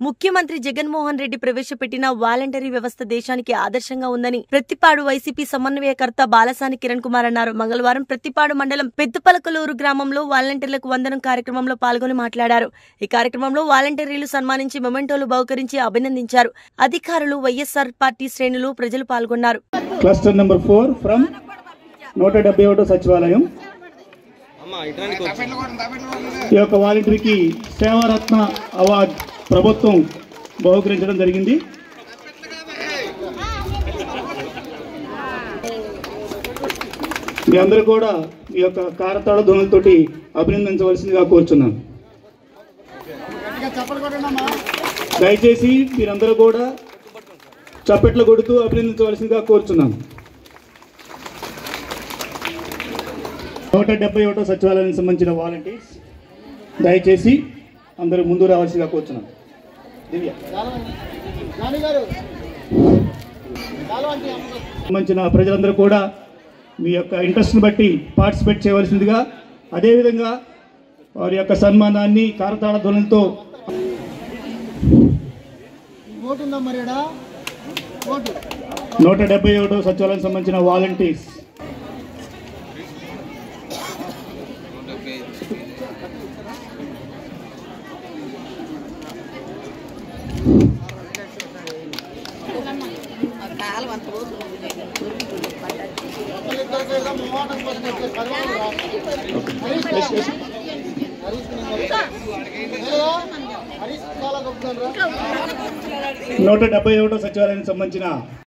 ముఖ్యమంత్రి జగన్మోహన్ రెడ్డి ప్రవేశపెట్టిన వాలంటరీ వ్యవస్థ దేశానికి ఆదర్శంగా ఉందని ప్రత్తిపాడు వైసీపీ సమన్వయకర్త బాలసాని కిరణ్ కుమార్ అన్నారు మంగళవారం ప్రత్తిపాడు మండలం పెద్దపలకలూరు గ్రామంలో వాలంటీర్లకు వందనం కార్యక్రమంలో పాల్గొని మాట్లాడారు ఈ కార్యక్రమంలో వాలంటీర్లు సన్మానించి మొమెంటోలు బహుకరించి అభినందించారు అధికారులు వైఎస్ఆర్ పార్టీ శ్రేణులు ప్రజలు పాల్గొన్నారు క్లస్టర్ నెంబర్ ఫోర్ ఫ్రమ్ నూట డెబ్బై ఒకటో సచివాలయం ఈ యొక్క వాలంటీర్కి సేవారత్న అవార్డ్ ప్రభుత్వం బహుకరించడం జరిగింది మీ అందరూ కూడా మీ యొక్క కారతాళ ధ్వనులతోటి అభినందించవలసిందిగా కోరుచున్నాను దయచేసి మీరందరూ కూడా చప్పట్లు కొడుతూ అభినందించవలసిందిగా కోరుచున్నాను నూట డెబ్బై ఒకటో సచివాలయానికి సంబంధించిన వాలంటీర్స్ దయచేసి అందరూ ముందు రావాల్సిందిగా కోరుచున్నాను దివ్య సంబంధించిన ప్రజలందరూ కూడా మీ యొక్క ఇంట్రెస్ట్ని బట్టి పార్టిసిపేట్ చేయవలసిందిగా అదేవిధంగా వారి యొక్క సన్మానాన్ని కారతాళ ధ్వనులతో ఓటుందా మరిడా ఓటు నూట డెబ్బై ఒకటో సచివాలయానికి సంబంధించిన వాలంటీర్స్ హరీష్ చాలా గొప్ప నూట డెబ్బై ఒకటో సచివాలయానికి సంబంధించిన